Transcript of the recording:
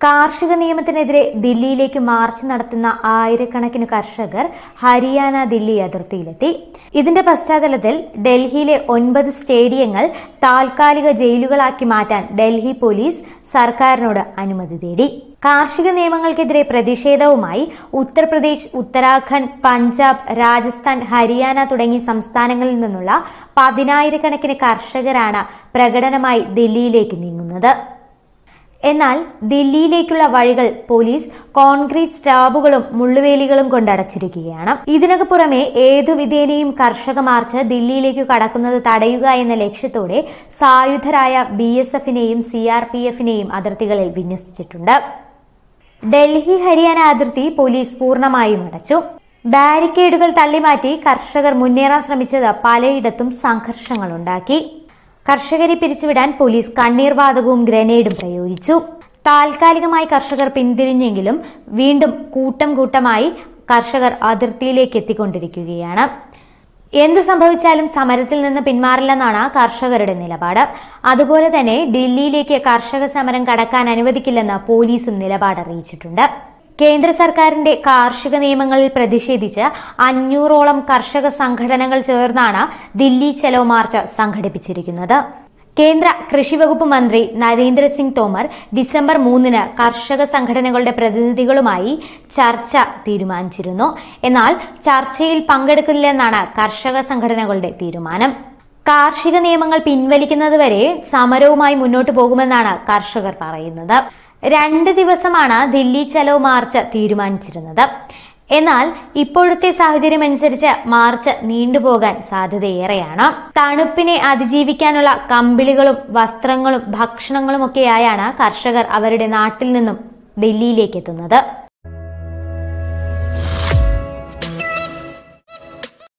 കാർഷിക നിയമത്തിനെതിരെ ദില്ലിയിലേക്ക് മാർച്ച് നടത്തുന്ന ആയിരക്കണക്കിന് കർഷകർ ഹരിയാന ദില്ലി അതിർത്തിയിലെത്തി ഇതിന്റെ പശ്ചാത്തലത്തിൽ ഡൽഹിയിലെ ഒൻപത് സ്റ്റേഡിയങ്ങൾ താൽക്കാലിക ജയിലുകളാക്കി മാറ്റാൻ ഡൽഹി പോലീസ് സർക്കാരിനോട് അനുമതി തേടി കാർഷിക നിയമങ്ങൾക്കെതിരെ പ്രതിഷേധവുമായി ഉത്തർപ്രദേശ് ഉത്തരാഖണ്ഡ് പഞ്ചാബ് രാജസ്ഥാൻ ഹരിയാന തുടങ്ങിയ സംസ്ഥാനങ്ങളിൽ നിന്നുള്ള പതിനായിരക്കണക്കിന് കർഷകരാണ് പ്രകടനമായി ദില്ലിയിലേക്ക് നീങ്ങുന്നത് എന്നാൽ ദില്ലിയിലേക്കുള്ള വഴികൾ പോലീസ് കോൺക്രീറ്റ് സ്റ്റാബുകളും മുള്ളുവേലികളും കൊണ്ട് അടച്ചിരിക്കുകയാണ് ഇതിനൊക്കെ പുറമെ ഏതു വിധേനയും കർഷക മാർച്ച് ദില്ലിയിലേക്ക് കടക്കുന്നത് തടയുക എന്ന ലക്ഷ്യത്തോടെ സായുധരായ ബി എസ് എഫിനെയും സി ആർ പി എഫിനെയും അതിർത്തികളിൽ വിന്യസിച്ചിട്ടുണ്ട് ഡൽഹി ഹരിയാന അതിർത്തി പോലീസ് പൂർണ്ണമായും അടച്ചു ബാരിക്കേഡുകൾ തള്ളിമാറ്റി കർഷകർ മുന്നേറാൻ ശ്രമിച്ചത് പലയിടത്തും സംഘർഷങ്ങളുണ്ടാക്കി കർഷകരെ പിരിച്ചുവിടാൻ പോലീസ് കണ്ണീർ വാതകവും ഗ്രനേഡും പ്രയോഗിച്ചു താൽക്കാലികമായി കർഷകർ പിന്തിരിഞ്ഞെങ്കിലും വീണ്ടും കൂട്ടം കൂട്ടമായി കർഷകർ അതിർത്തിയിലേക്ക് എത്തിക്കൊണ്ടിരിക്കുകയാണ് എന്തു സംഭവിച്ചാലും സമരത്തിൽ നിന്ന് പിന്മാറില്ലെന്നാണ് കർഷകരുടെ നിലപാട് അതുപോലെ തന്നെ ദില്ലിയിലേക്ക് കർഷക സമരം കടക്കാൻ അനുവദിക്കില്ലെന്ന് പോലീസും നിലപാട് അറിയിച്ചിട്ടുണ്ട് കേന്ദ്ര സർക്കാരിന്റെ കാർഷിക നിയമങ്ങളിൽ പ്രതിഷേധിച്ച് അഞ്ഞൂറോളം കർഷക സംഘടനകൾ ചേർന്നാണ് ദില്ലി ചലോ മാർച്ച് സംഘടിപ്പിച്ചിരിക്കുന്നത് കേന്ദ്ര കൃഷി വകുപ്പ് മന്ത്രി നരേന്ദ്രസിംഗ് തോമർ ഡിസംബർ മൂന്നിന് കർഷക സംഘടനകളുടെ പ്രതിനിധികളുമായി ചർച്ച തീരുമാനിച്ചിരുന്നു എന്നാൽ ചർച്ചയിൽ പങ്കെടുക്കില്ലെന്നാണ് കർഷക സംഘടനകളുടെ തീരുമാനം കാർഷിക നിയമങ്ങൾ പിൻവലിക്കുന്നതുവരെ സമരവുമായി മുന്നോട്ടു പോകുമെന്നാണ് കർഷകർ പറയുന്നത് രണ്ട് ദിവസമാണ് ദില്ലി ചലോ മാർച്ച് തീരുമാനിച്ചിരുന്നത് എന്നാൽ ഇപ്പോഴത്തെ സാഹചര്യം അനുസരിച്ച് മാർച്ച് നീണ്ടുപോകാൻ സാധ്യതയേറെയാണ് തണുപ്പിനെ അതിജീവിക്കാനുള്ള കമ്പിളികളും വസ്ത്രങ്ങളും ഭക്ഷണങ്ങളുമൊക്കെയായാണ് കർഷകർ അവരുടെ നാട്ടിൽ നിന്നും ഡൽഹിയിലേക്ക് എത്തുന്നത്